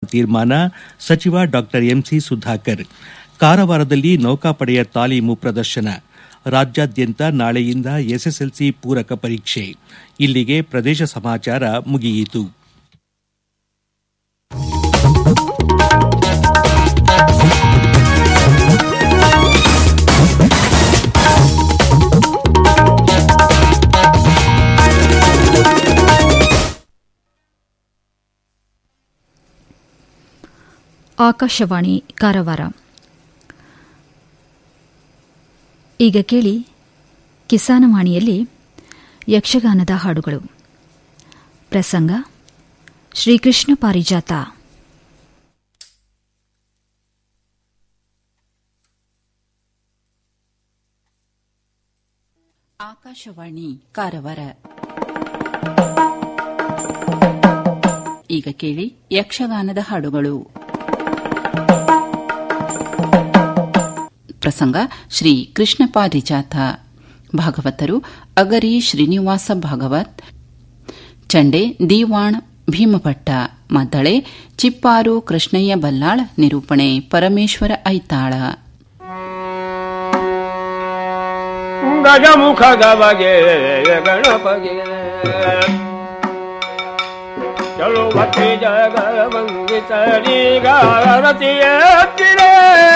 ತೀರ್ಮಾನ ಸಚಿವ ಡಾ ಎಂಸಿ ಸುಧಾಕರ್ ಕಾರವಾರದಲ್ಲಿ ನೌಕಾಪಡೆಯ ತಾಲೀಮು ಪ್ರದರ್ಶನ ರಾಜ್ಯಾದ್ಯಂತ ನಾಳೆಯಿಂದ ಎಸ್ಎಸ್ಎಲ್ಸಿ ಪೂರಕ ಪರೀಕ್ಷೆ ಇಲ್ಲಿಗೆ ಪ್ರದೇಶ ಸಮಾಚಾರ ಮುಗಿಯಿತು ಆಕಾಶವಾಣಿ ಕಾರವಾರ ಈಗ ಕೇಳಿ ಕಿಸಾನವಾಣಿಯಲ್ಲಿ ಯಕ್ಷಗಾನದ ಹಾಡುಗಳು ಪ್ರಸಂಗ ಶ್ರೀಕೃಷ್ಣ ಪಾರಿಜಾತ ಆಕಾಶವಾಣಿ ಕಾರವಾರ ಈಗ ಕೇಳಿ ಯಕ್ಷಗಾನದ ಹಾಡುಗಳು ಪ್ರಸಂಗ ಶ್ರೀ ಕೃಷ್ಣ ಪಾರಿಜಾತ ಭಾಗವತರು ಅಗರಿ ಶ್ರೀನಿವಾಸ ಭಾಗವತ್ ಚಂಡೆ ದಿವಾಣ್ ಭೀಮಭಟ್ಟ ಮದ್ದಳೆ ಚಿಪ್ಪಾರು ಕೃಷ್ಣಯ್ಯ ಬಲ್ಲಾಳ್ ನಿರೂಪಣೆ ಪರಮೇಶ್ವರ ಐತಾಳ ಗಜಮುಖದ ಬಗೆ ಗಣಪಗೆ ಚಲುವತಿ ಜಗ ವಂದಿತರಿಗಾರತಿಯತ್ತಿರೆ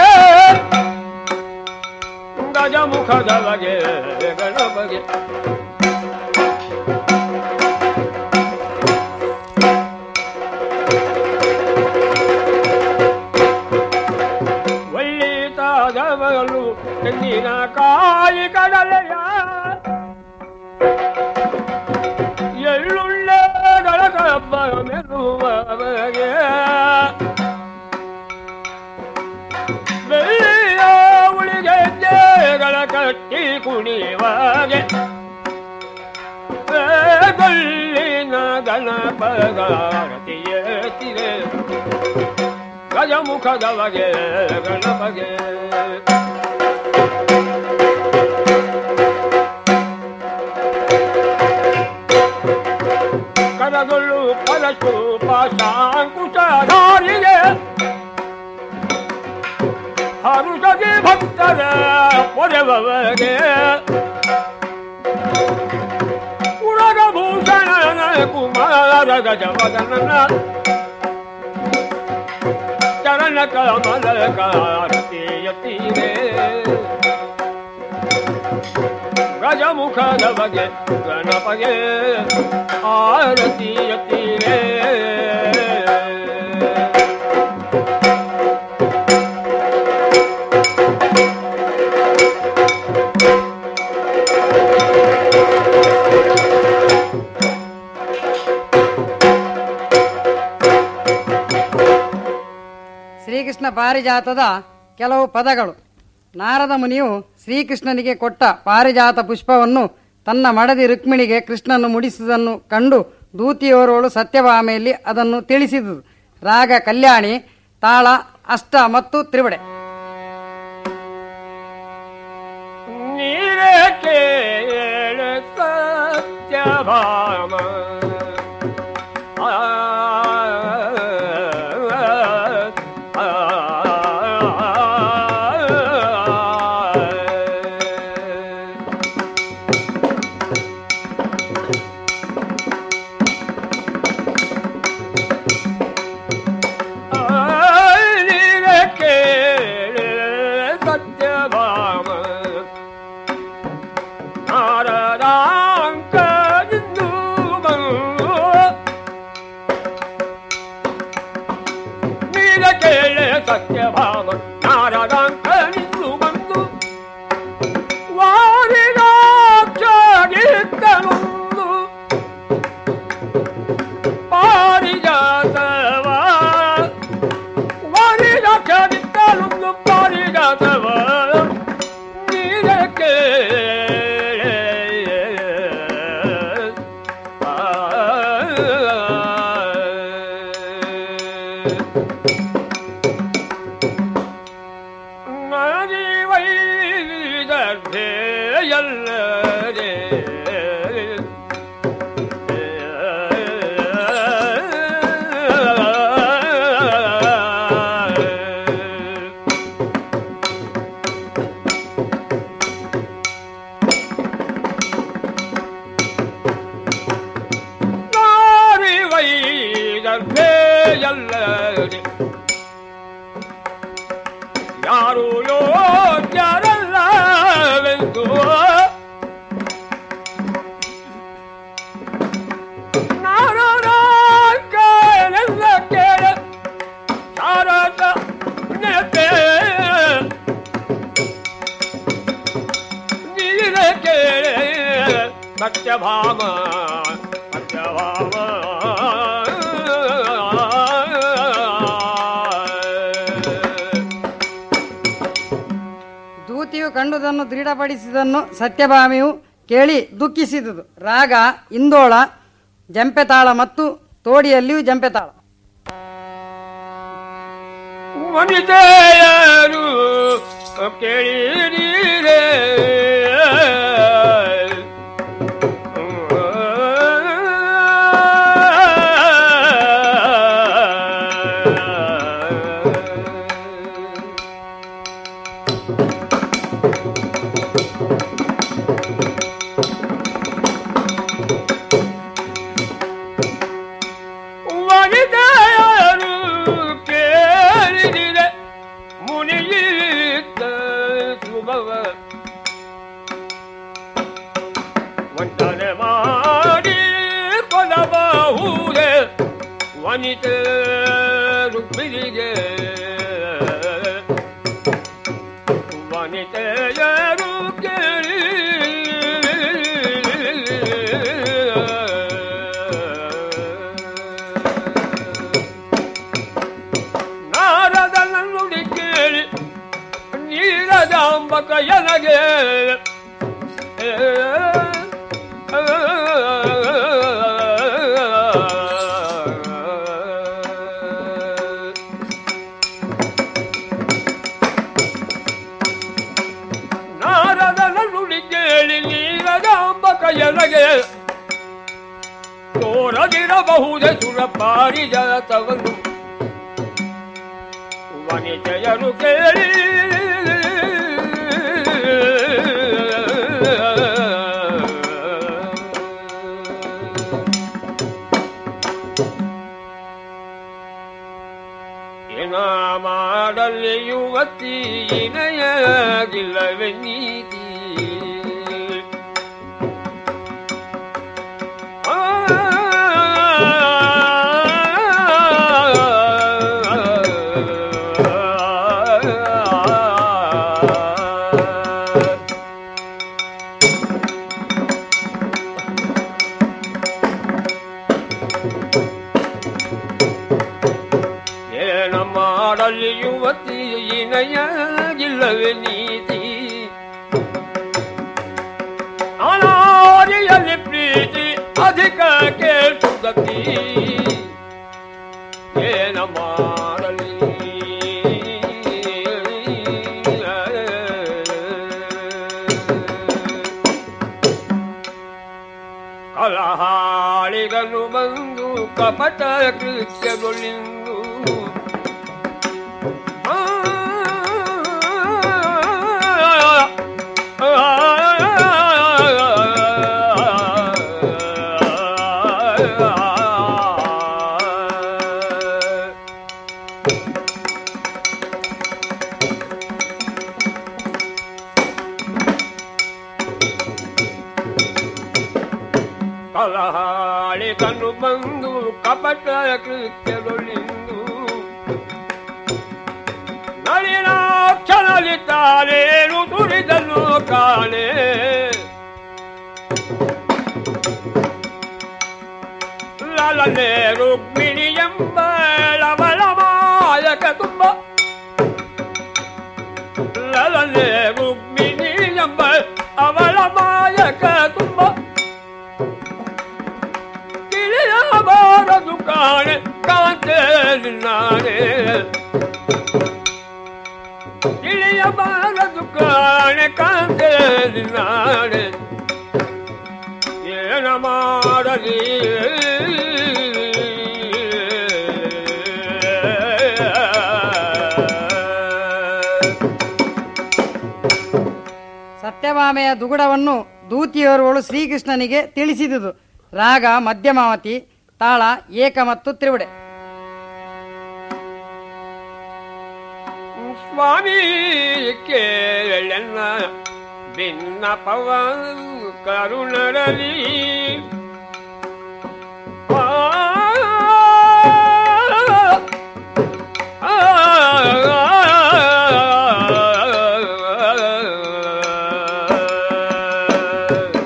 ಗಜಮುಖದ ಬಗೆ ಗಣಪಗೆ ಒಳ್ಳಿತಾದವಲು ತೆಂಗಿನ ಕಾಯಿ ಕಡಲೆಯ ಎಳ್ಳುಳ್ಳೆಗಳ ಕಬ್ಬ ಮೆರುವವಗೆ ಬೆಳ್ಳಿಯ ಉಳಿಗೆಜ್ಜೆಗಳ ಕಟ್ಟಿ ಕುಣಿವಾಗೆ ಗಲ್ಲಿನ ಗಣಪಗಾರತಿಯೇ ಗಜಮುಖದವಗೆ ಗಣಪಗೆ ಕರಗಳು ಪರಶು ಪಾಶಾಂಕುಶಧಾರಿಗೆ ಹರುಷಗೆ ಭಕ್ತರ ಪೊರೆವಗೆ ಕುರಗಭೂಷಣನ ಕುಮಾರ ಗಜವದನ ಚರಣ ಕಮಲ ಕಾರತಿಯತೀರೆ ಗಜಮುಖದ ಬಗೆ ಗಣಪಗೆ ಆರತಿಯತೀರೆ ಶ್ರೀಕೃಷ್ಣ ಪಾರಿಜಾತದ ಕೆಲವು ಪದಗಳು ನಾರದ ಮುನಿಯು ಶ್ರೀಕೃಷ್ಣನಿಗೆ ಕೊಟ್ಟ ಪಾರಿಜಾತ ಪುಷ್ಪವನ್ನು ತನ್ನ ಮಡದಿ ರುಕ್ಮಿಣಿಗೆ ಕೃಷ್ಣನು ಮುಡಿಸಿದನ್ನು ಕಂಡು ದೂತಿಯವರೋಳು ಸತ್ಯಭಾಮೆಯಲ್ಲಿ ಅದನ್ನು ತಿಳಿಸಿದುದು ರಾಗ ಕಲ್ಯಾಣಿ ತಾಳ ಅಷ್ಟ ಮತ್ತು ತ್ರಿವಡೆ ನೀರೇ ಕೇಳ ಸತ್ಯಭಾಮ ಆ, ಆ, ಆ. ನೀರೇ ಕೇಳ ಸತ್ಯಭಾಮ ನಾರದಾಂಕದಿಂದು ಬಂದು ನೀರ ಕೇಳೆ ಸತ್ಯಭಾಮ ನಾರದಾಂಕನಿಂದು ಬಂದು ವಾರಿದಾಕ್ಷಗಿತ್ತಲೊಂದು ಪಾರಿಜಾತವ ವಾರಿದಾಕ್ಷಗಿತ್ತಲೊಂದು ಪಾರಿಜಾತವ ನೀರ ಕೇಳೆ ಆ ಎಲ್ಲರೇ ಕೇಳಿ ಯಾರು ಯೋಗ್ಯರಲ್ಲವೆಂದು ನಾರದ ಕೇಳೆಲ್ಲ ಕೇಳ ಶಾರದ ನೆಪೆ ನೀರ ಕೇಳೆ ಸತ್ಯಭಾಮ ಸತ್ಯಭಾಮ ದೂತಿಯು ಕಂಡುದನ್ನು ದೃಢಪಡಿಸಿದನ್ನು ಸತ್ಯಭಾಮಿಯು ಕೇಳಿ ದುಃಖಿಸಿದುದು ರಾಗ ಇಂದೋಳ ಜಂಪೆತಾಳ ಮತ್ತು ತೋಡಿಯಲ್ಲಿಯೂ ಜಂಪೆತಾಳ ವನಿತೆಯರು ಕೇಳಿರೀರೆ ವನಿತೆಯರು ಕೇಳಿದಿರೆ ಮುನಿಯಿದ್ದ ಶುಭವ ವಂಚನೆ ಮಾಡಿ ಕೊಡಬಹುದೇ ವನಿತೆ ರುಕ್ಮಿಣಿಗೆ ವನಿತೆಯರು ಕೇಳಿ ನಾರದನ ನುಡಿ ಕೇಳಿ ನೀರದಾಂಬಕ ಎನಗೆ ನಾರದನ ನುಡಿ ಕೇಳಿ ನೀರದಾಂಬಕ ಎನಗೆ ತೋರದಿರಬಹುದೇ ಸುರಪಾರಿ ಜಾತವನ್ನು ವನಿತೆಯರು ಕೇಳಿ ಏನ ಮಾಡಲಿ ಯುವತಿ ಇನಯಾಗಿಲ್ಲವೆ ನೀತಿ ಏನ ಮಾಡಲಿ ಯುವತಿ ಇನಯಾಗಿಲ್ಲವೆ ನೀತಿ ಅನಾರಿಯಲ್ಲಿ ಪ್ರೀತಿ ಅಧಿಕ ಕೇಳ್ಸುಗತಿ ಏನ ಮಾಡಲಿ ಕಲಹಾಳಿಗನು ಬಂದು ಕಪಟ ಕೃತ್ಯಗೊಳಿಂದು ಆ, ಆ, ಕಲಹಾಳಿ ಕಣ್ಣು ಬಂದು ಕಪಟ ಕೃತ್ಯಗೊಳಿಂದು ನಳಿನಾಕ್ಷರಲ್ಲಿ ತಾನೇನು ದುರಿದನು ಕಾಣೆ ಲಲನೆ ರುಕ್ಮಿಣಿ ಎಂಬ ಲವಳ ಮಾಯಕ ತುಂಬ ಲಲನೆ ರುಕ್ಮಿಣಿ ಎಂಬ ಅವಳ ಮಾಯಕ ತುಂಬ ತಿಳಿಯಬಾರದು ಕಾಣೆ ಕಾಂತೆ ನಾನೇ ತಿಳಿಯಬಾರದು ಕಾಣೆ ಕಾಂತೆ ನಾಳೆ ಏನ ಮಾಡಲಿ ಸತ್ಯಭಾಮೆಯ ದುಗುಡವನ್ನು ದೂತಿಯವರುಗಳು ಶ್ರೀಕೃಷ್ಣನಿಗೆ ತಿಳಿಸಿದುದು ರಾಗ ಮಧ್ಯಮಾವತಿ ತಾಳ ಏಕ ಮತ್ತು ತ್ರಿವುಡೆ ಸ್ವಾಮಿ ಕೇಳೆನ್ನ ಭಿನ್ನಪವ ಕರುಣರಲಿ ಆ, ಆ, ಆ,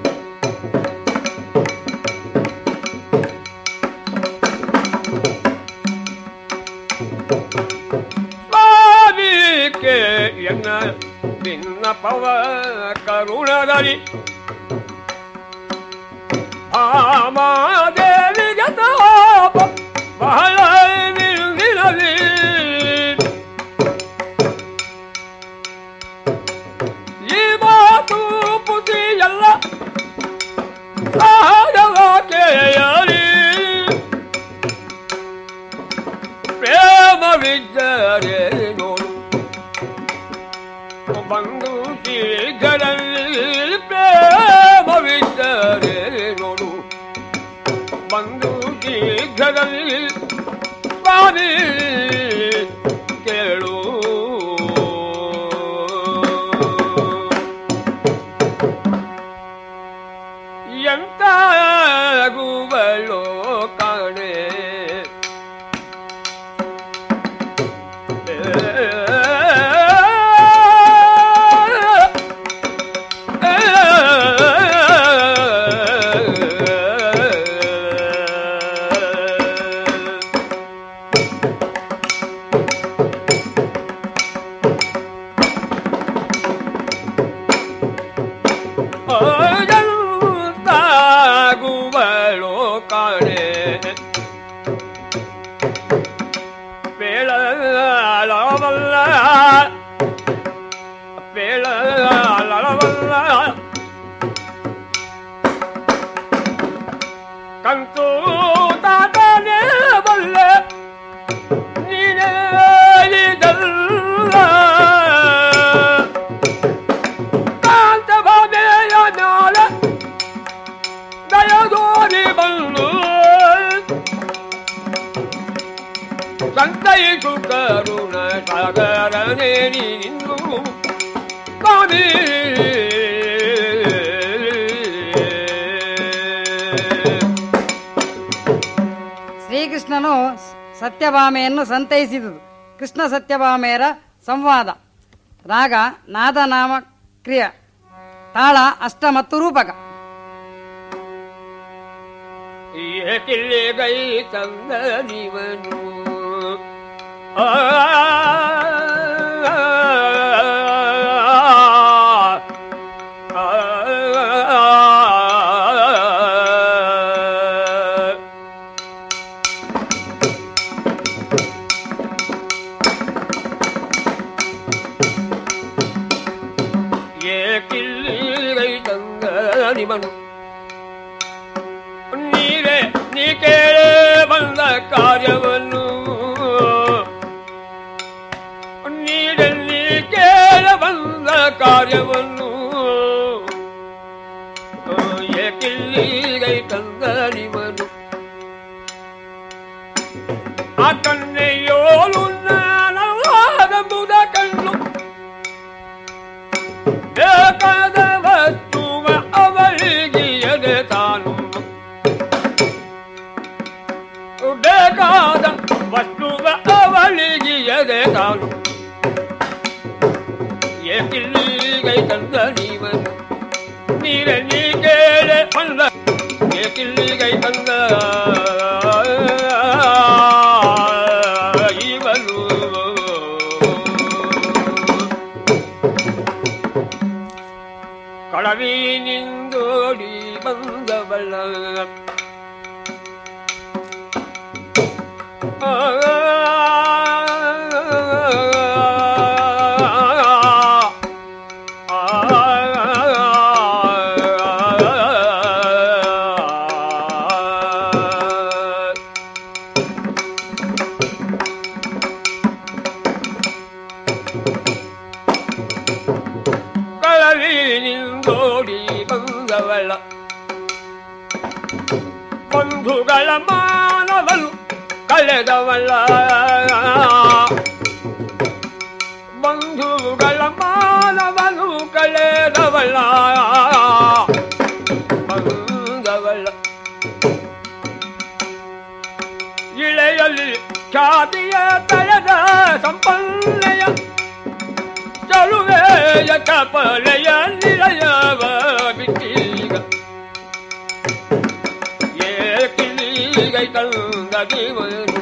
ಸ್ವಾಮಿಕೆ ಎನ್ನ ಭಿನ್ನಪವ ಕರುಣದಲ್ಲಿ ಭಾಮಾದೇವಿಗೆ ತಾಪ ಬಹಳ ನಿಲ್ದಿರಲಿ ಈ ಮಾತು ಪುಟಿ ಎಲ್ಲ ಸಹಜವ ಕೇಳಲಿ ಪ್ರೇಮವಿದ್ದರೆ ನೋಡು ಬಂದು ಶೀಘ್ರದಲ್ಲಿ ಪ್ರೇಮವಿದ್ದರೆ ನೋಡು ಬಂದು ಶೀಘ್ರದಲ್ಲಿ ಸ್ವಾಮಿ ಕೇಳು ಎಂತಾಗುವಳೋ ಕಾಣೆ ತಾಗುವಳೋ ಕಾಣೆ ಬೇಳವಲ್ಲ ಬೇಳವಲ್ಲ ಕಂತು ತಾತನೇ ಬಲ್ಲ ನೀನೇ ಹೇಳಿದಲ್ಲ ಕಾಂತ ಬಾಬೆಯ ನಾಳ ದಯದೋರಿ ಬಂದು ಸಂತೈಸು ಕರುಣ ಸಾಗರನೇ ನೀನು ಸ್ವಾಮಿ ಶ್ರೀಕೃಷ್ಣನು ಸತ್ಯಭಾಮೆಯನ್ನು ಸಂತೈಸಿದುದು ಕೃಷ್ಣ ಸತ್ಯಭಾಮೆಯರ ಸಂವಾದ ರಾಗ ನಾದನಾಮ ಕ್ರಿಯ ತಾಳ ಅಷ್ಟ ಮತ್ತು ರೂಪಕ ಏಕಿಲ್ಲಿಗೈ ತಂದ ನೀವನು ಆ, ಆ, ಏಕಿಲ್ಲಿಗೈ ತಂದ ನಿಮನು ನೀರೇ ನೀ ಕೇಳೇ ಬಂದ ಕಾರ್ಯವನ್ನು ನೀರೇ ನೀ ಕೇಳ ಬಂದ ಕಾರ್ಯವನ್ನು ಏಕಿಲ್ಲಿಗೈ ತಂದ ನಿಮನು ಆ ಕನ್ನೆಯೋಲು ನಾನವಾದಬುದ ಕಣ್ಣು ಬೇಕಾದ ವಸ್ತುವ ಅವಳಿಗೆ ಎದೆ ತಾನು ಬೇಕಾದ ವಸ್ತುವ ಅವಳಿಗೆ ಎದೆ ತಾನು ಏಕಿಲ್ಲಿಗೈ ತಂದ ನೀವನು ನೀರ ನೀ ಕೇಳೆ ಬಂದ ಏಕಿಲ್ಲಿಗೈ ತಂದ ಇವನು ಕಳವಿನಿಂದೋಡಿ ಬಂದವಳ ಕಳವಿನಿಂದೋಡಿ ಬಂದವಳ ಬಂಧುಗಳ ಮಾನವನು ಕಳೆದವಳ ಬಂಧುಗಳ ಮಾನವನು ಕಳೆದವಳ ಬಂದವಳ ಇಳೆಯಲ್ಲಿ ಖ್ಯಾತಿಯ ತಳೆದ ಸಂಪನ್ನೆಯ ಚಲುವೆಯ ಕಪಲೆಯ ನಿಲಯವ ಬಿಟ್ಟೀಗ ಏಕಿಲೀಗೈ ತಂದ ದಿವನು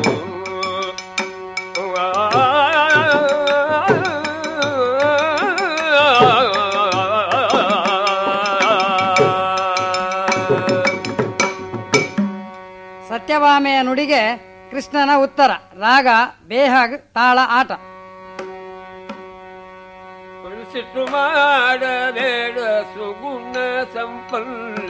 ಸತ್ಯಭಾಮೆಯ ನುಡಿಗೆ ಕೃಷ್ಣನ ಉತ್ತರ ರಾಗ ಬೇಹಾಗ್ ತಾಳ ಆಟ ಸಿಟ್ಟು ಮಾಡಬೇಡ ಸುಗುಣ ಸಂಪನ್ನ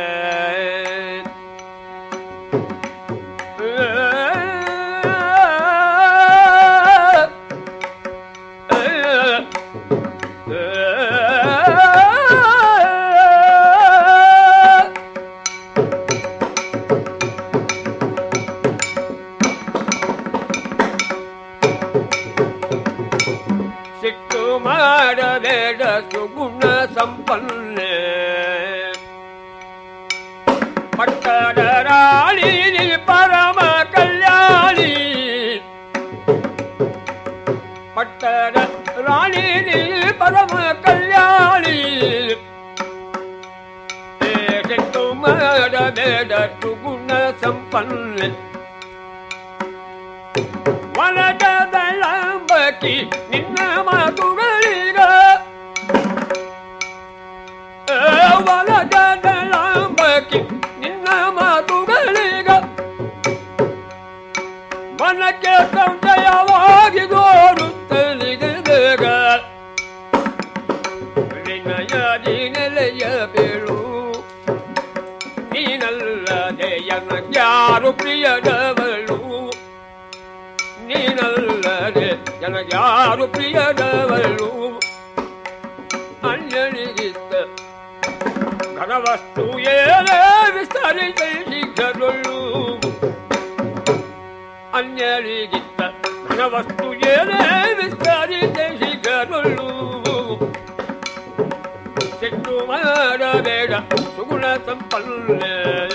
ಸಿಟ್ಟು ಮಾಡಬೇಡ ಸುಗುಣ ಸಂಪನ್ನೆ ಪಟ್ಟದ ರಾಣಿ ನೀ ಪರಮ ಕಲ್ಯಾಣಿ ಪಟ್ಟದ ರಾಣಿ ನೀ ಪರಮ ಕಲ್ಯಾಣಿ ಏ ಸಿಟ್ಟು ಮಾಡಬೇಡ ಸುಗುಣ ಸಂಪನ್ನೆ ಒಳಗ ಬೆಳಂಬಕಿ ನಿನ್ನ ಮಾತುಗಳೀಗ ಏ, ಒಳಗ ಬೆಳಂಬಕಿ ನಿನ್ನ ಮಾತುಗಳೀಗ ಮನಕ್ಕೆ ಸಂಶಯವಾಗಿ ಗೋರುತ್ತಲಿಗೆ ಬೇಗ ವಿನಯದಿ ನೆಲೆಯ ಬೀಳು ನೀನಲ್ಲದೆ ಯಾರು ಪ್ರಿಯದವಳು ನೀನಲ್ಲದೆ ನನಗ್ಯಾರು ಪ್ರಿಯದವಳು ಅನ್ಯನಿಗಿತ್ತ ಘನವಸ್ತು ಏನೇ ವಿಸ್ತರಿಸಲು ಅನ್ಯರಿಗಿತ್ತ ಘನವಸ್ತು ಏನೇ ವಿಸ್ತರಿಸಲು ಸಿಟ್ಟು ಮಾಡಬೇಡ ಸುಗುಣ ಸಂಪನ್ನ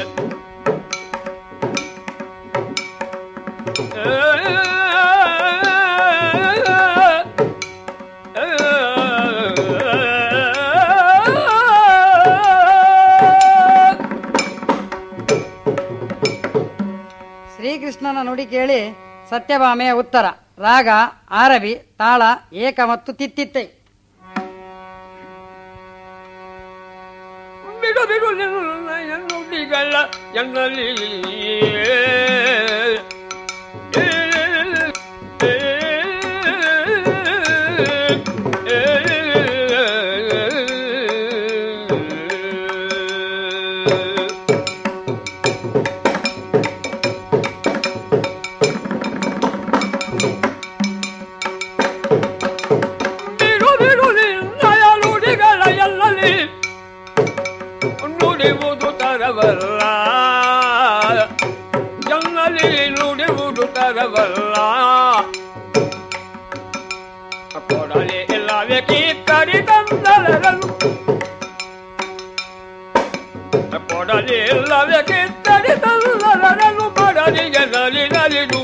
ಶ್ರೀಕೃಷ್ಣನ ನುಡಿ ಕೇಳಿ ಸತ್ಯಭಾಮೆಯ ಉತ್ತರ ರಾಗ ಆರಬಿ ತಾಳ ಏಕ ಮತ್ತು ತಿತ್ತಿತ್ತೈ ಬಿಡು ಬಿಡು ನಿನ್ನ ಎನ್ನುಡಿಗಳ ಎನ್ನಲ್ಲಿ ಬಿಡು ಬಿಡು ನಿನ್ನಯ ನುಡಿಗಳ ಎನ್ನಲ್ಲಿ ನುಡಿವುದು ತರವಲ್ಲ ಜನ್ನಲ್ಲಿ ನುಡಿವುದು ತರವಲ್ಲ ಕೊಡಲಿ ಇಲ್ಲವೇ ಕೀಕರಿ ತಂದಲರಲು ಕೊಡಲಿ ಇಲ್ಲವೇ ಕಿತ್ತರಿ ತಂದಲರಲು ಬಡಲಿಗೆ ನಲಿ ನಲಿದು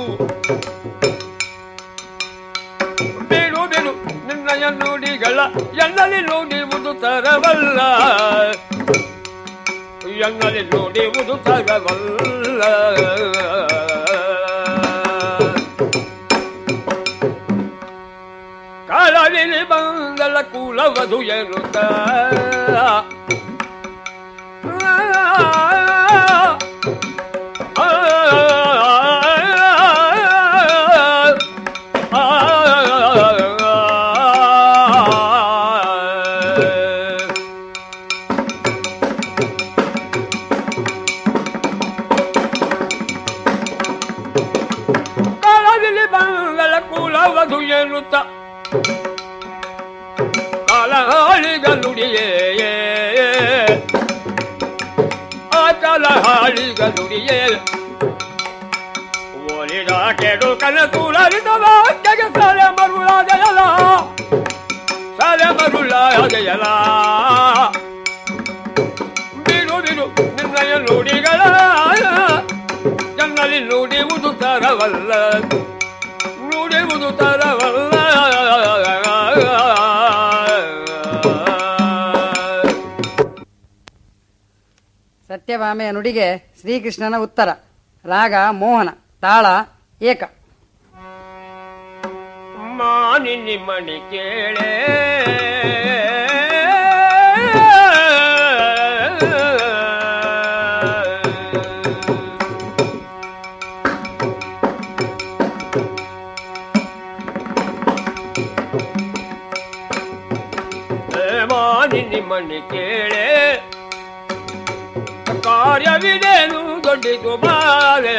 ಬಿಡು ಬಿಡು ನಿನ್ನಯ ನುಡಿಗಳ ಎನ್ನಲ್ಲಿ ನುಡಿವುದು ತರವಲ್ಲ ಎನ್ನಲ್ಲಿ ನುಡಿವುದು ತರವಲ್ಲ ಕಾಲವಿಲಿ ಬಂದಲ ಕುಲವಧು ಎನ್ನುತ್ತ ಕಾಲದಲ್ಲಿ ಬಂದಲ ಕುಲವಧು ಎನ್ನುತ್ತ ಕಾಲಹಾಳಿಗನುಡಿಯೇ ಆ ಕಾಲಹಾಳಿಗನುಡಿಯೇ ಒಲಿದ ಕೆಡು ಕನಸು ಲಲಿತ ವಾಕ್ಯಗೆ ಸಲೆ ಮರುಳಾದೆಯಲ್ಲ ಜಯಲ ಬಿಡು ಬಿಡು ನಿನ್ನಯ ನುಡಿಗಳ ಜಂಗಲಿ ನುಡಿಯುವುದು ತರವಲ್ಲ ನುಡಿಯುವುದು ತರವಲ್ಲ ಸತ್ಯಭಾಮೆಯ ನುಡಿಗೆ ಶ್ರೀಕೃಷ್ಣನ ಉತ್ತರ ರಾಗ ಮೋಹನ ತಾಳ ಏಕ ಮಾನಿನಿ ಮಣಿ ಕೇಳೆ ಮಾನಿನಿ ಮಣಿ ಕೇಳೆ ಕಾರ್ಯವಿದೇನು ದೊಡ್ಡಿತು ಬಾಲೆ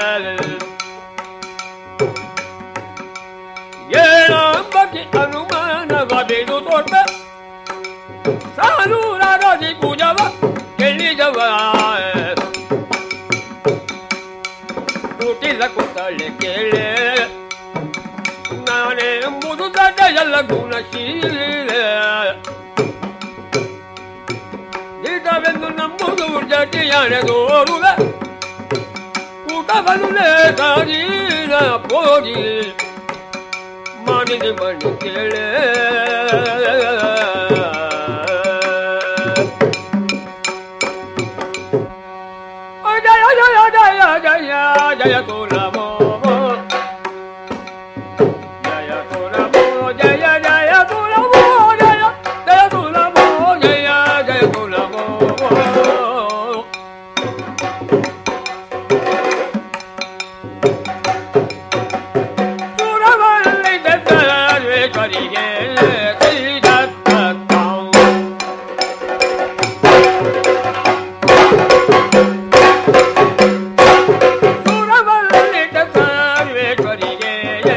ಏಳಂಬಕ್ಕೆ ಅನುಮಾನವ ಬಿಡು ತೋಟ ಸಾನೂರಾದಿ ಪೂಜವ ಕೇಳಿದವ ಕೂಟಿಲ್ಲ ಕೂತಳೆ ಕೇಳೆ ನಾನೇ ಎಂಬುದು ದಡ್ಡ ಎಲ್ಲ ಗುಣಶೀಲೆ ದಿಟವೆಂದು ನಂಬುದು ಜಟಿಯಾಣೆ ತೋರುವೆ ಕೂಟವನ್ನು ಲೇಖಾದೀನ ಪೋಗಿ ಮಾನಿಗೆ ಮಣ್ಣು ಕೇಳೆ ಜಯ ಜಯ ಜಯ ಜಯ ಜಯ ಕುಲಮೋ ಜಯ ಕುಲಮೋ ಜಯ ಜಯ ಕುಲಮೋ ಜಯ ಜಯ ಕುಲಮೋ ಜಯ ಜಯ ಕುಲಮೋ ಸುರವಲ್ಲಿದ್ದರೆ ಕೈದತ್ತ ಸರ್ವೇಶ್ವರಿಗೆ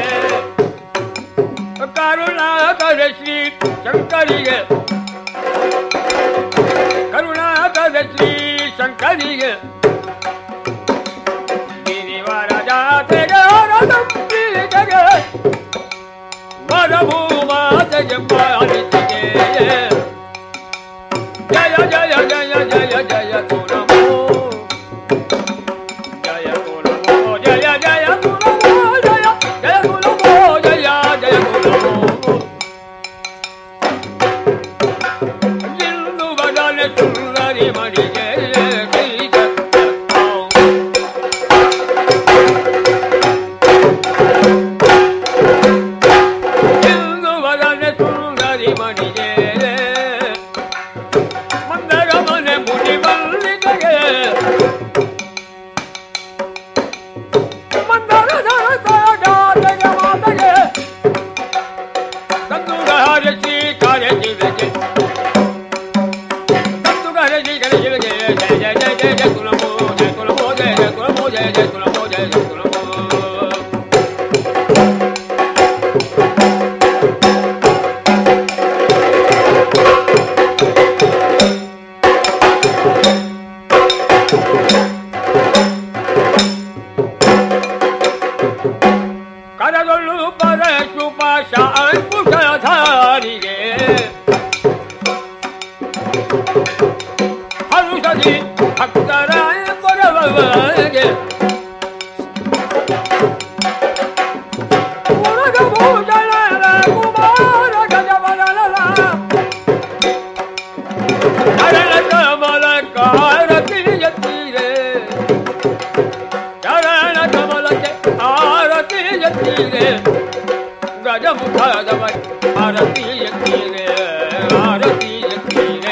ಕರುಣಾಕರ ಶ್ರೀ ಶಂಕರಿಗೆ ಕರುಣಾಕರ ಶ್ರೀ ಶಂಕರಿಗೆ ಗಿರಿವರ ಜಾತೆಗೆ ಹೊರದಂಬಿಗೆ ವರಭೂಮಾತೆಗೆ ಪಾಲಿಸಿಗೆ ಜಯ ಜಯ ಜಯ ಜಯ ಜಯ ತುರಮೋ ಜಯ ಗುಣಮೋ ಜಯ ಜಯ ಗುಣಮೋ ಜಯ ಜಯ ಗುಣಮೋ ಜಯ ಜಯ ಗುಣಮೋ ಇನ್ನು ಬದಲ ಸುಂದರಿ ಮಣಿಗೆ ಕೈ ಇನ್ನು ಬದಲ ಸುಂದರಿ ಮಣಿಗೆ ಮಂದರ ಮನೆ ಮುನಿ ಬಲ್ಲಿಗೆ ಮಂದರ ಜಾತಕ ಮಾತಗೆ ತಂದುಗ ಹರಸಿ ಕಾರ್ಯಜೀವಿಗೆ ತಂದುಗ ಹರಸಿ ಕಾರ್ಯಜೀವಿಗೆ ಜಯ ಜಯ ಜಯ ಜಯ ಜಯ ಕುಲಮೋ ಜಯ ಕುಲಮೋ ಜಯ ಜಯ ಕುಲಮೋ ಜಯ ಜಯ ಕುಲಮೋ ಜಯ ಜಯ ಕುಲಮೋ ಕರದೊಳ್ಳು ಪರಶುಪ ಶಾಂಕುಶಧಾರಿಗೆ ಹರುಷದಿ ಭಕ್ತರ ಕೊರವಗೆ ಮುರುಘಭೂಷಣ ಕುಮಾರ ಗಜವದನ ಕರಳ ಕಮಲ ಕಾರತಿ ಎತ್ತೀರೆ ಚರಣ ಕಮಲಕ್ಕೆ ಆರತಿ ಎತ್ತೀರೆ ಗಜಮುಖದವ ಆರತಿ ಎತ್ತೀರೆ ಆರತಿ ಎತ್ತೀರೆ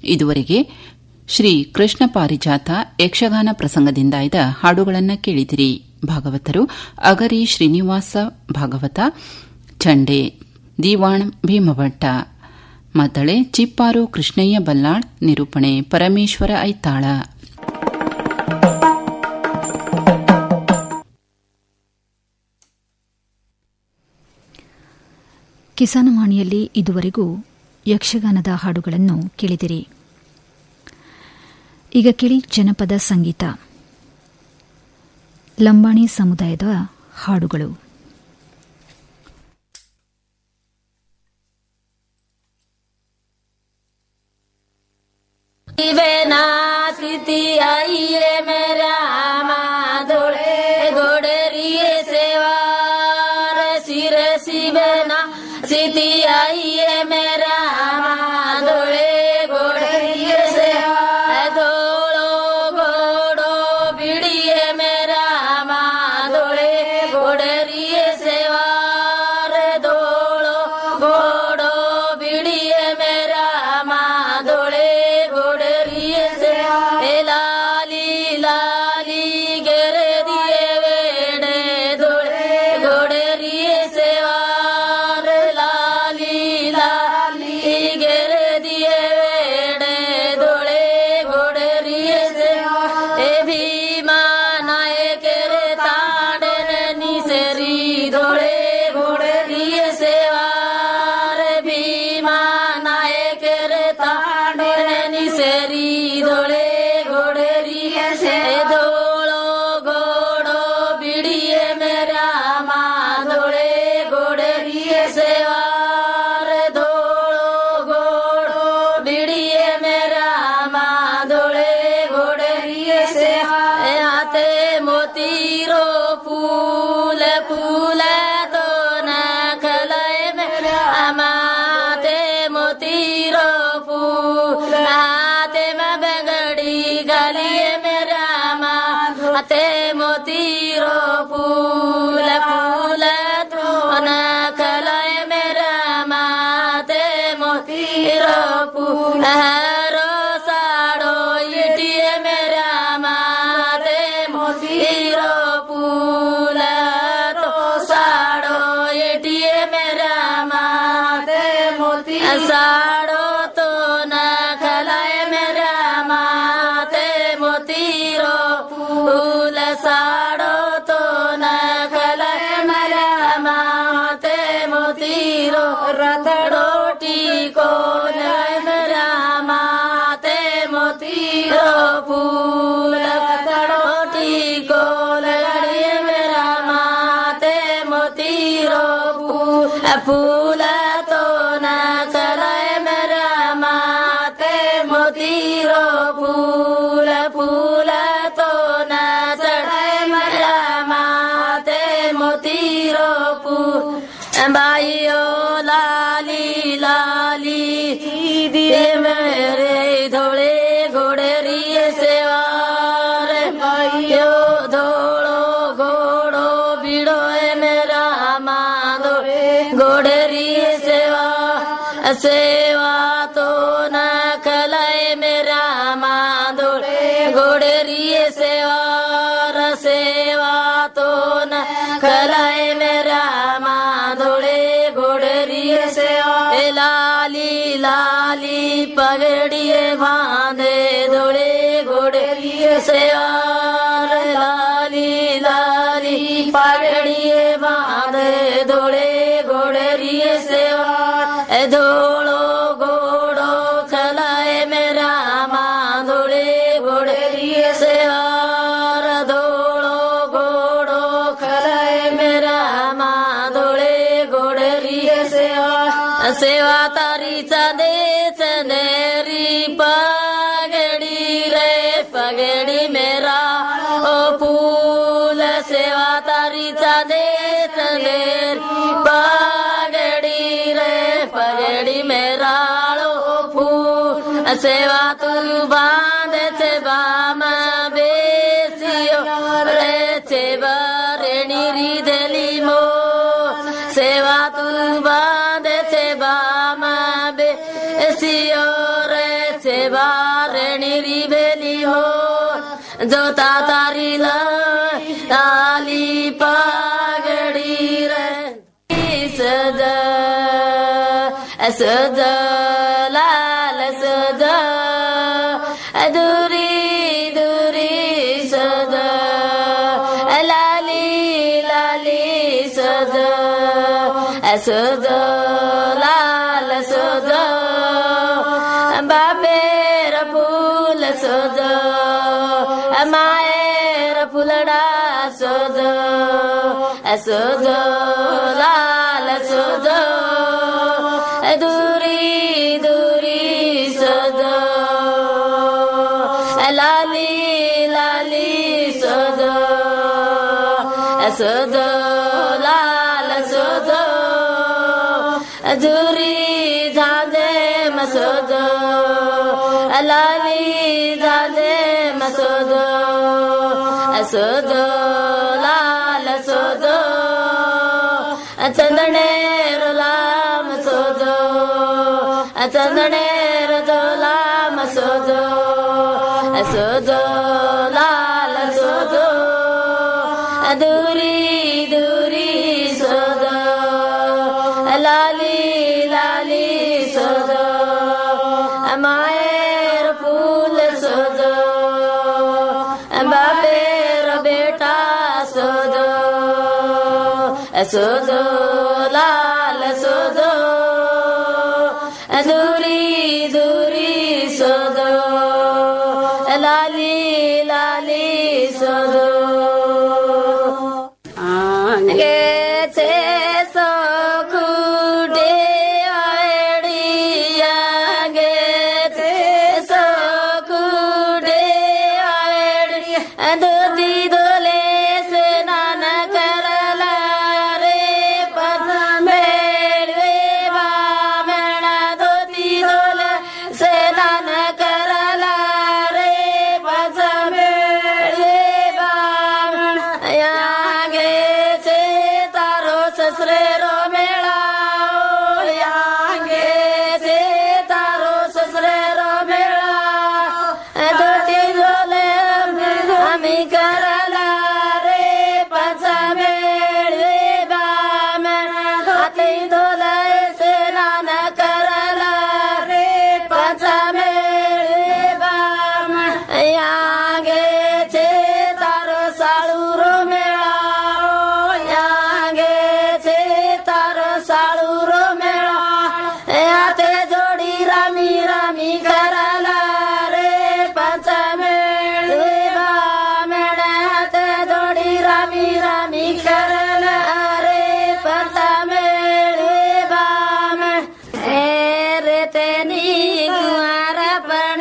ಇದುವರೆಗೆ ಶ್ರೀ ಕೃಷ್ಣ ಪಾರಿಜಾತ ಯಕ್ಷಗಾನ ಪ್ರಸಂಗದಿಂದ ಆಯ್ದ ಹಾಡುಗಳನ್ನು ಕೇಳಿದಿರಿ ಭಾಗವತರು ಅಗರಿ ಶ್ರೀನಿವಾಸ ಭಾಗವತ ಚಂಡೆ ದಿವಾಣ್ ಭೀಮಭಟ್ಟ ಮದ್ದಳೆ ಚಿಪ್ಪಾರು ಕೃಷ್ಣಯ್ಯ ಬಲ್ಲಾಳ್ ನಿರೂಪಣೆ ಪರಮೇಶ್ವರ ಐತಾಳ ಕಿಸಾನವಾಣಿಯಲ್ಲಿ ಇದುವರೆಗೂ ಯಕ್ಷಗಾನದ ಹಾಡುಗಳನ್ನು ಕೇಳಿದಿರಿ ಈಗ ಕೇಳಿ ಜನಪದ ಸಂಗೀತ ಲಂಬಾಣಿ ಸಮುದಾಯದ ಹಾಡುಗಳು नाचती आइए मेरा माधोड़े गोडरिए सेवार सिर शिवना सीती आइए मेरा माधोड़े गोडरिए सेवा धोड़ो घोड़ो बिड़िए मेरा माधोड़े गोडरिए सेवार धोड़ो घोड़ो बिड़िए मेरा माधोड़े गोडरिए से ए लाली लाली ಗೆರೆ ದಿಯೆ ವೇಡೆ ದೊಳೆ ಗೊಡರಿಯೆ ಸೇವಾರ ಲಾಲಿ ಲಾಲಿ ಗೆರೆ ದಿಯೆ ವೇಡೆ ದೊಳೆ ಗೊಡರಿಯೆ ಸೇವಾ ಎ ಭೀಮಾ ನಾಯಕರೆ ತಾಡನ ನಿಸರಿ ದೊಳೆ ಗೊಡರಿಯೆ ಸೇವಾರ ಭೀಮಾ ನಾಯಕರೆ ತಾಡನ ನಿಸರಿ ದೊಳೆ ಗೊಡರಿಯ ಸೇ ದೋಳೋ ಗೋಡೋ ಬಿಡಿಯೆ ಮೇರಾ ಮಾದೊಳೆ ಗೊಡರಿಯ ಸೇವಾರ ದೋಳೋ ಗೋಡೋ ಬಿಡಿಯೆ ಮೇರಾ ಮಾದೊಳೆ ಗೊಡರಿಯ ಸೇವಾ ಆತೆ ಮೋತಿರೋ ಫೂಲ ಫೂಲ ದೋನ ಕಲಯ ಮೇರಾ ಮಾತೆ ಮೋತಿರೋ ಫೂಲ हाथे में बंगड़ी गलिए में रामा हाथे मोतीरो फूल फूल तो न खलाए में रामा हाथे मोतीरो फूल हरो साड़ो इटिए में रामा हाथे मोतीरो फूल तो साड़ो इटिए में रामा हाथे मोती साड़ो तो न खलाए मेरा माते मोतीरो फूल साड़ो तो न खलाए मेरा माते मोतीरो रथड़ोटी को लाए मेरा माते मोतीरो फूल रथड़ोटी को लड़िए मेरा माते मोतीरो फूल फूल तो न चलाए मेरा माते मोतीरो फूल फूल तो न चढ़ाए मेरा माते मोतीरो फूल बाइयो लाली लाली दिए मेरे धोड़े घोड़ेरिए सेवार बाइयो धोड़ो घोड़ो बिड़ो है मेरा माधो घोड़ेरिए सेवा सेवा तो न कलाए मेरा माधो घोड़ेरिए सेवा सेवा तो न कलाए मेरा माधोड़े घोड़ेरिए सेवा ए लाली लाली पगड़िए बांधे धोड़े घोड़ेरिए सेवा लाली लाली पगड़िए बांधे धोड़े घोड़ेरिए सेवा ए धोड़ो घोड़ो खलाए मेरा माधोड़े घोड़ेरिए सेवा धोड़ो घोड़ो खलाए मेरा माधोड़े घोड़ेरिए सेवा सेवा तारी चंदे चंदेरी पगड़ी रे पगड़ी मेरा ओ फूल सेवा तारी चंदे चंदेरी पगड़ी रे पगड़ी मेरा ओ फूल सेवा तू बांध छे बाम बेसियो रे छे बरेणी रिधली मो सेवा तू बांध छे बाम बेसियो रे छे बारणीरी बेली हो जोता तारी ल ताली पागडी रे सज सज लाल सज दुरी दुरी सज लाली लाली सज सज लाल सज बापेर फुल सज माएर फुलडा सज सज लाल सज दुरी दुरी सज लाली लाली सज सज लाल सज जुरी झांझे मसोज लाली झांझे मसोज सोज लाल सोज चंदणेर लाम सोज चंदणेर जो लाम सोज सोज लाल सोज दुरी दुरी सोज लाली लाली सोज मायर फूल सोज बापेर बेटा सोज सोज लाल सोज दूरी दूरी सोज लाली लाली सोज गेছে সকুডে আড়িয়া গেছে সকুডে আড়িয়া দুদি দোলে স্নান করলা রে পথ মেড়ে বামণ দুদি দোলে স্নান করলা রে পথ মেড়ে বামণ गे से तारो ससरेरो मेळा गे से तारो ससरेरो मेळा दोटी झोले आम्ही करला रे पाचा मेळवे बामण हाती धोलाय से नान करला रे पाचा मेळवे बामण या गे छे तारो साळूरो मेळा या गे छे तारो साळूरो मेळा याते जोडी रामी रामी करला रे पाच मेळवे बामण हाते जोडी रामी रामी करला रे पाच मेळवे बामण ए रे तेनी कुमार पण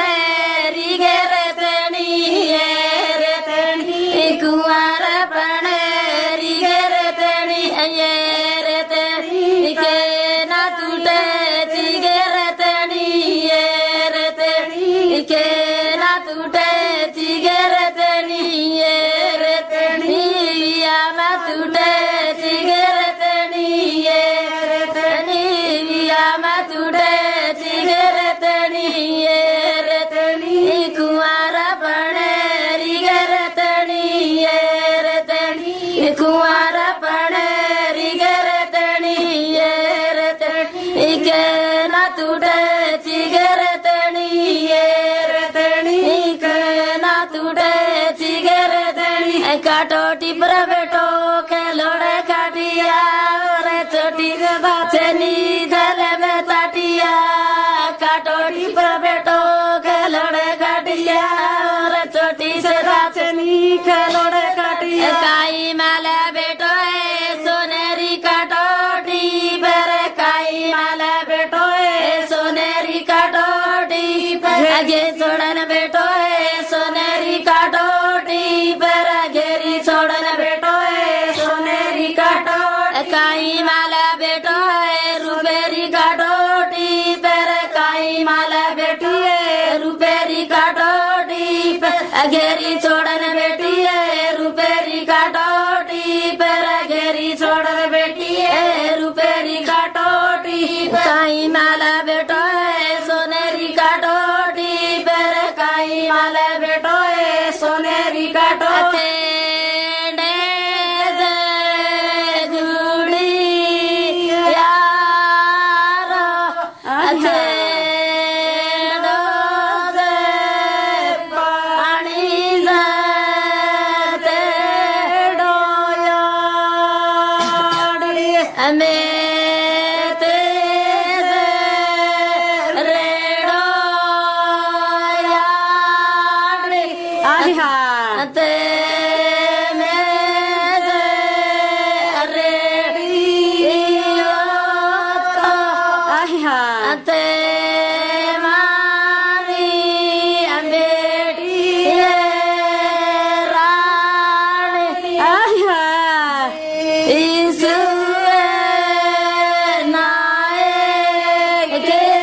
गे रे तेनी ए रे तेनी कुमार पण गे रे तेनी ए रे तेनी के ना तुटे गे रे तेनी ए रे तेनी के ना तुटे गे रे तेनी ए रे तेनी या मा तुटे गे रे तेनी ए रे तेनी या मा तुटे गे रे तेनी ए रे तेनी कुमार पण गे रे तेनी ए रे तेनी कुमार पण गे रे तेनी ए रे तेनी के ना तुटे गे रे तेनी ए रे तेनी के ना तुटे गे रे तेनी काटोटी पर बेटो के लोड़े काटिया रे चोटी के बाचनी जल में ताटिया काटोटी पर बेटो के लोड़े काटिया रे चोटी से राचनी के लोड़े काटिया काई माला बेटो है सोनेरी काटोटी पर काई माला बेटो है सोनेरी काटोटी पर आगे छोड़न बेटो है सोनेरी काटोटी पर घेरी छोड़न बेटो है सोनेरी काटोटी काई माला बेटो है रुपेरी काटोटी पर काई माला बेटी है रुपेरी काटोटी पर घेरी छोड़न बेटी है रुपेरी काटोटी पर घेरी छोड़न बेटी है रुपेरी काटोटी काई माला बेटो है सोनेरी काटोटी माला बेटो ए सोनेरी काटो जुड़ी यार अच्छे पानी जाते डोया हमें तेरे रेडो यारी आहा ते में रेडियो तो आहा ते मारी अम्बेडी राणी आहा ईसुए नाए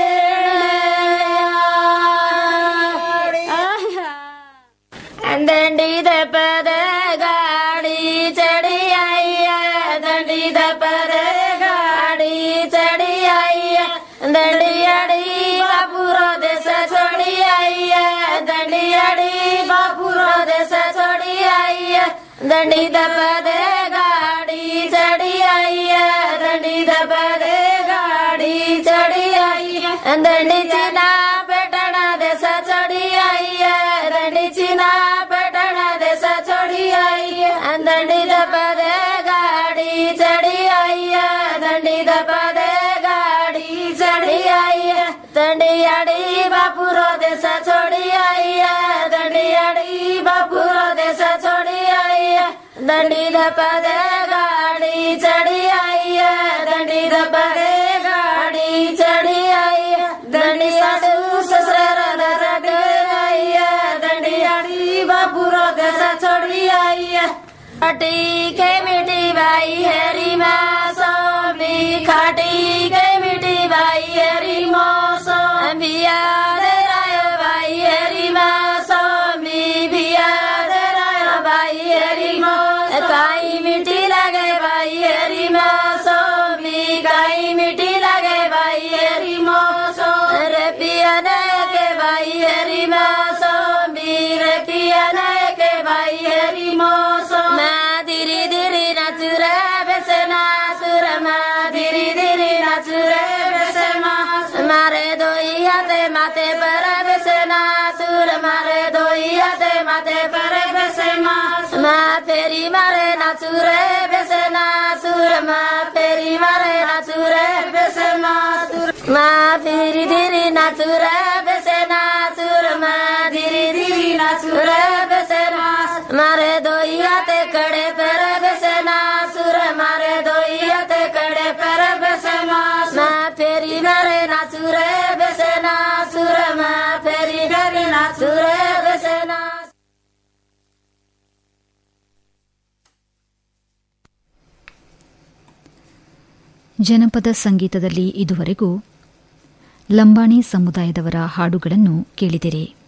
ದಂಡಿ ದಪದ ಗಾಡಿ ಚಡಿ ಅಯ್ಯ ದಂಡಿ ದಪದ ಗಾಡಿ ಚಡಿ ಅಯ್ಯ ದಂಡಿ ಅಡಿ ಬಾಪುರ ದೇಶ ಚೋಡಿ ಅಯ್ಯ ದಂಡಿ ಅಡಿ ಬಾಪುರ ದೇಶ ಚೋಡಿ ಅಯ್ಯ ದಂಡಿ ದಪದ ಗಾಡಿ ಚಡಿ ಅಯ್ಯ ದಂಡಿ ದಪದ ಗಾಡಿ ಚಡಿ ಅಯ್ಯ ದಂಡಿ ಚಿನ್ನ ಪೆಟಣ ದೇಶ ಚಡಿ ಅಯ್ಯ ದಂಡಿ ಚಿನ್ನ ಪಟಣ ದೇಶ ಚೋಡಿ ಅಯ್ಯ ದಂಡಿದ ಪದ ಗಾಡಿ ಚಡಿ ಅಯ್ಯ ದಂಡಿದ ಪದ ಗಾಡಿ ಚಡಿ ಅಯ್ಯ ದಂಡಿಯಾಡಿ ಬಾಪುರ ದೇಶ ಚೋಡಿ ಅಯ್ಯ ದಂಡಿಯಾಡಿ ಬಾಪುರ ದೇಶ ಚೋಡಿ ಅಯ್ಯ ದಂಡಿದ ಪದ ಗಾಡಿ ಚಡಿ ಅಯ್ಯ ದಂಡಿದ ಪದ ಗಾಡಿ ಚಡಿ ಅಯ್ಯ ದಂಡಿಯಾಡು ಸಸರದ ಅಯ್ಯ ದಂಡಿಯಾಡಿ ಬಾಪುರ ದೇಶ ಚೋಡಿ ಅಯ್ಯ खाटी के मिठी बाई हरी स्वामी खाटी के मिठी बाई हरी मौसो बिया दे राय बाई हरी स्वामी बिया दे राय बाई हरी मौसो काई मिठी लगे बाई हरी स्वामी काई मिठी लगे बाई हरी मौसो रे पिया ने के बाई हरी स्वामी रे पिया ने के बाई हरी मौसो मैं धीरे धीरे नाचुरे बेसे नाचुर मैं धीरे धीरे नाचुरे बेसे मारे दोई हाथे माथे पर बेसे नाचुर मारे दोई हाथे माथे पर बेसे मैं फेरी मारे नाचुरे बेसे नाचुर मैं फेरी मारे नाचुरे बेसे नाचुर मैं धीरे धीरे नाचुरे बेसे नाचुर मैं धीरे धीरे नाचुरे बेसे मारे दोई हाथे कड़े पर बेसे नाचुर मारे दोई हाथे कड़े पर बेसे मैं फेरी मारे नाचुरे बेसे नाचुर मैं फेरी फेरी नाचुरे बेसे नाचुर ಜನಪದ ಸಂಗೀತದಲ್ಲಿ ಇದುವರೆಗೂ ಲಂಬಾಣಿ ಸಮುದಾಯದವರ ಹಾಡುಗಳನ್ನು ಕೇಳಿದಿರಿ